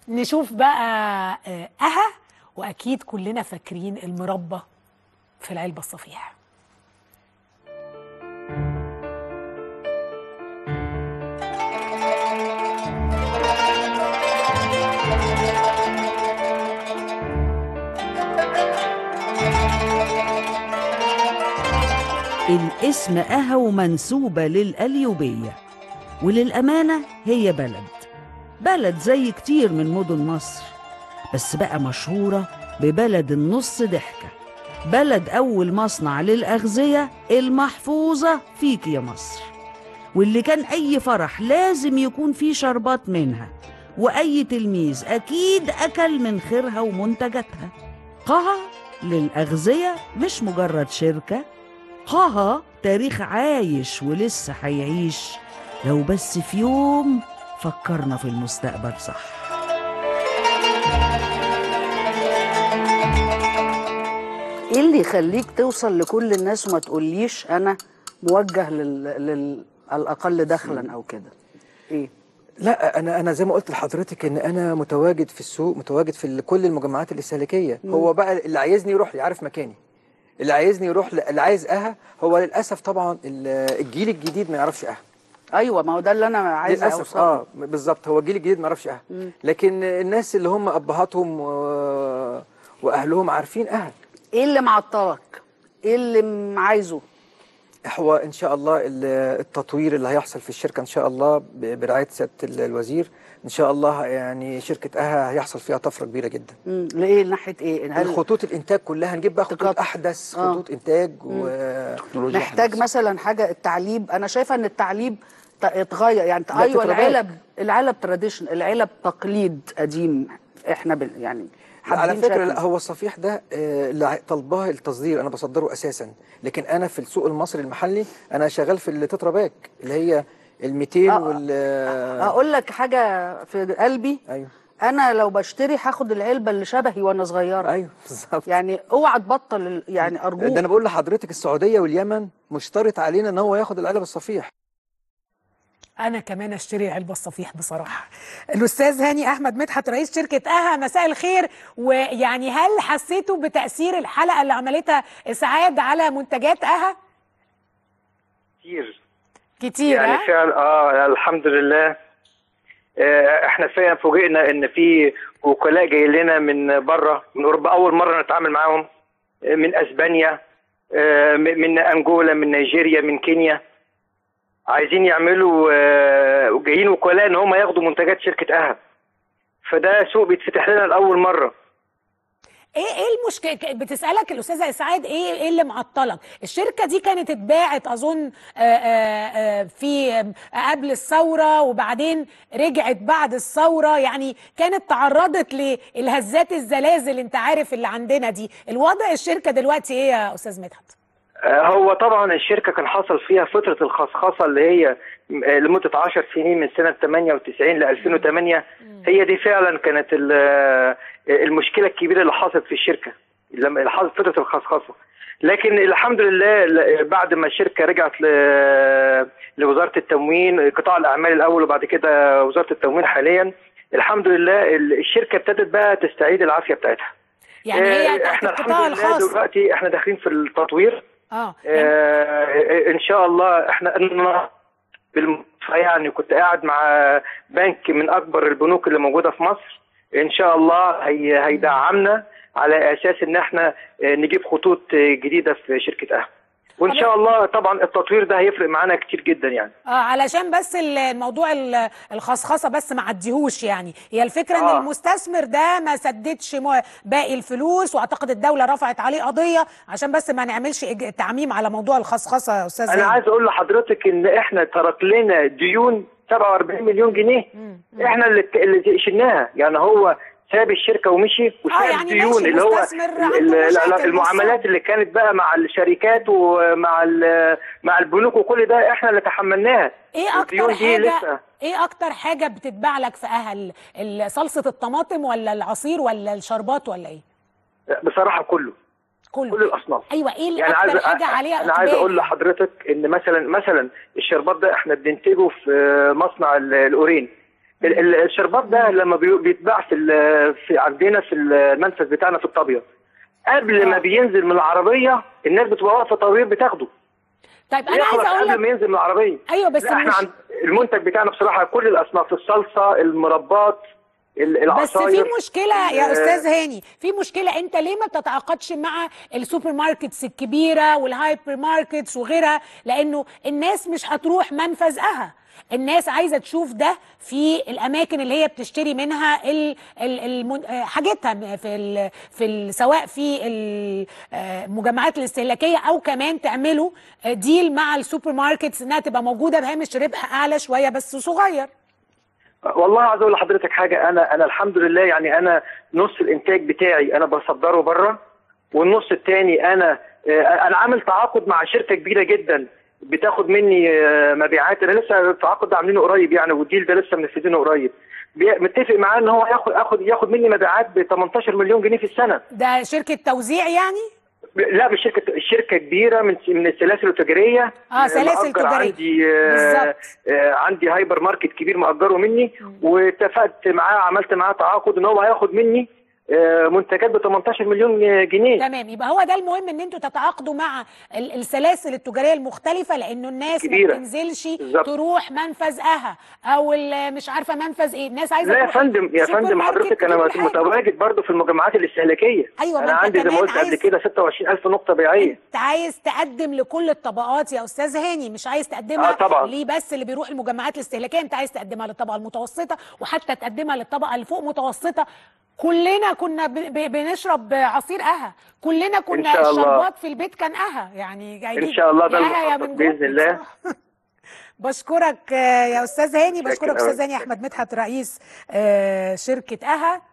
نشوف بقى آه، اها واكيد كلنا فاكرين المربى في العلبه الصفيح الاسم أهو منسوبة للأليوبية وللأمانة هي بلد بلد زي كتير من مدن مصر بس بقى مشهورة ببلد النص ضحكة بلد أول مصنع للأغذية المحفوظة فيك يا مصر واللي كان أي فرح لازم يكون فيه شربات منها وأي تلميذ أكيد أكل من خيرها ومنتجاتها قها للأغذية مش مجرد شركة قها تاريخ عايش ولسه هيعيش لو بس في يوم فكرنا في المستقبل صح ايه اللي يخليك توصل لكل الناس وما تقوليش انا موجه لل... لل... الاقل دخلا او كده ايه لا انا انا زي ما قلت لحضرتك ان انا متواجد في السوق متواجد في ال- كل المجمعات الاستهلاكيه هو بقى اللي عايزني يروح لي عارف مكاني اللي عايزني يروح ل- اللي عايز اها هو للاسف طبعا ال- الجيل الجديد ما يعرفش اها ايوه ما هو ده اللي انا عايزه للاسف اوصل اه بالظبط هو الجيل الجديد ما يعرفش اها لكن الناس اللي هم ابهاتهم و... واهلهم عارفين اها ايه اللي معطلك ايه اللي م- عايزه هو ان شاء الله ال- التطوير اللي هيحصل في الشركه ان شاء الله ب- برعايه سياده ال- الوزير ان شاء الله يعني شركه اها هيحصل فيها طفره كبيره جدا مم. لايه ناحيه ايه هل الخطوط الانتاج كلها هنجيب بقى خطوط تقاطع. احدث آه. خطوط انتاج و محتاج مثلا حاجه التعليب انا شايفه ان التعليب ت- اتغير يعني لا، ايوه تترباك. العلب العلب تراديشن العلب تقليد قديم احنا بال يعني على حابين فكره شكله. لا هو الصفيح ده آه، اللي ع- طالباه التصدير انا بصدره اساسا لكن انا في السوق المصري المحلي انا شغال في التترا باك اللي هي ال 200 آه، وال اقول لك حاجه في قلبي ايوه انا لو بشتري هاخد العلبه اللي شبهي وانا صغيره ايوه بالظبط يعني اوعى تبطل ال- يعني ارجوك ده انا بقول لحضرتك السعوديه واليمن مشترط علينا ان هو ياخد العلب الصفيح انا كمان اشتري علبه الصفيح بصراحه الاستاذ هاني احمد مدحت رئيس شركه اها مساء الخير ويعني هل حسيتوا بتاثير الحلقه اللي عملتها اسعاد على منتجات اها كتير كتير يعني ها؟ فعلا اه الحمد لله آه، احنا فعلا فوجئنا ان في وكلاء جاي لنا من بره من اوروبا اول مره نتعامل معاهم آه، من اسبانيا آه، م- من انجولا من نيجيريا من كينيا عايزين يعملوا آه، وجايين وكلاء ان هم ياخدوا منتجات شركه اها فده سوق بيتفتح لنا لاول مره ايه ايه المشكله بتسالك الاستاذه اسعاد ايه ايه اللي معطلك الشركه دي كانت اتباعت اظن آه، آه، آه، في آه، قبل الثوره وبعدين رجعت بعد الثوره يعني كانت تعرضت للهزات الزلازل انت عارف اللي عندنا دي الوضع الشركه دلوقتي ايه يا استاذ مدحت آه، هو طبعا الشركه كان حصل فيها فتره الخصخصه اللي هي م- آه، لمده 10 سنين من سنه 98 ل 2008 هي دي فعلا كانت ال- آه، المشكله الكبيره اللي حصلت في الشركه لما اللي حصلت فتره الخصخصه لكن الحمد لله ل- بعد ما الشركه رجعت ل- لوزاره التموين قطاع الاعمال الاول وبعد كده وزاره التموين حاليا الحمد لله ال- الشركه ابتدت بقى تستعيد العافيه بتاعتها يعني هي آه، تحت احنا القطاع الحمد لله الخاص دلوقتي احنا داخلين في التطوير اه يعني آه ان شاء الله احنا أنا بالمصفى يعني كنت قاعد مع بنك من اكبر البنوك اللي موجوده في مصر ان شاء الله هي هيدعمنا على اساس ان احنا آه، نجيب خطوط آه، جديده في شركه اهل وان شاء الله طبعا التطوير ده هيفرق معانا كتير جدا يعني اه علشان بس ال- الموضوع ال- الخصخصه بس ما عديهوش يعني هي الفكره ان آه. المستثمر ده ما سددش مو- باقي الفلوس واعتقد الدوله رفعت عليه قضيه عشان بس ما نعملش إج- تعميم على موضوع الخصخصه يا استاذ انا هاني. عايز اقول لحضرتك ان احنا ترك لنا ديون 47 مليون جنيه احنا اللي اللي شلناها يعني هو ساب الشركه ومشي وساب يعني الديون ماشي، اللي هو مستثمر ال- عنده ال- مشاكل المعاملات بس. اللي كانت بقى مع الشركات ومع ال- مع البنوك وكل ده احنا اللي تحملناها ايه اكتر الديون دي حاجه لسه ايه اكتر حاجه بتتباع لك في اهل ال- صلصه الطماطم ولا العصير ولا الشربات ولا ايه بصراحه كله كله كل الاصناف ايوه ايه يعني عايز اكتر حاجه عليها انا عايز إقبال؟ اقول لحضرتك ان مثلا مثلا الشربات ده احنا بننتجه في مصنع ال- الاورين ال- ال- الشربات ده لما بي- بيتباع في ال- في عندنا في المنفذ بتاعنا في الطابيه قبل ما بينزل من العربيه الناس بتبقى واقفه طوابير بتاخده طيب انا يخلص عايزه اقول قبل ما لك ينزل من العربيه ايوه بس لا احنا مش عند المنتج بتاعنا بصراحه كل الاصناف الصلصه المربات ال- بس في العصاير مشكله يا آه، استاذ هاني في مشكله انت ليه ما بتتعاقدش مع السوبر ماركتس الكبيره والهايبر ماركتس وغيرها لانه الناس مش هتروح منفذ اها الناس عايزه تشوف ده في الاماكن اللي هي بتشتري منها ال ال المن- آه، حاجتها في ال في ال سواء في المجمعات الاستهلاكيه او كمان تعملوا آه، ديل مع السوبر ماركتس انها تبقى موجوده بهامش ربح اعلى شويه بس صغير والله عايز اقول لحضرتك حاجه انا انا الحمد لله يعني انا نص الانتاج بتاعي انا بصدره بره والنص الثاني انا آه، انا عامل تعاقد مع شركه كبيره جدا بتاخد مني آه، مبيعات انا لسه التعاقد ده عاملينه قريب يعني والديل ده لسه منفذينه قريب بي- متفق معاه ان هو ياخد ياخد ياخد مني مبيعات ب 18 مليون جنيه في السنه ده شركه توزيع يعني لا مش شركه الشركه كبيره من من السلاسل التجاريه آه، سلاسل مأجر تجارية. عندي آه، بالظبط. آه، عندي هايبر ماركت كبير مأجره مني واتفقت معاه عملت معاه تعاقد ان هو هياخد مني آه، منتجات ب 18 مليون جنيه تمام يبقى هو ده المهم ان انتوا تتعاقدوا مع ال- السلاسل التجاريه المختلفه لانه الناس ما كبيرة. بتنزلش بالظبط. تروح منفذ اها او ال- مش عارفه منفذ ايه الناس عايزه لا يا تروح فندم يا سوبر فندم ماركت حضرتك انا تجيب حاجة. متواجد برضه في المجمعات الاستهلاكيه أيوة، ما انا أنت عندي زي ما كمان قلت قبل عايز- كده 26000 نقطه بيعيه انت عايز تقدم لكل الطبقات يا استاذ هاني مش عايز تقدمها آه، طبعاً. ليه بس اللي بيروح المجمعات الاستهلاكيه انت عايز تقدمها للطبقه المتوسطه وحتى تقدمها للطبقه اللي فوق متوسطه كلنا كنا ب- ب- بنشرب عصير اها كلنا كنا شاء الله. الشربات في البيت كان اها يعني جايين إن شاء الله ده يا أها يا المخطط من بإذن جوه الله. بصراحة. بشكرك آه، يا استاذ هاني شكراً بشكرك أوي. استاذ هاني احمد مدحت رئيس آه، شركه اها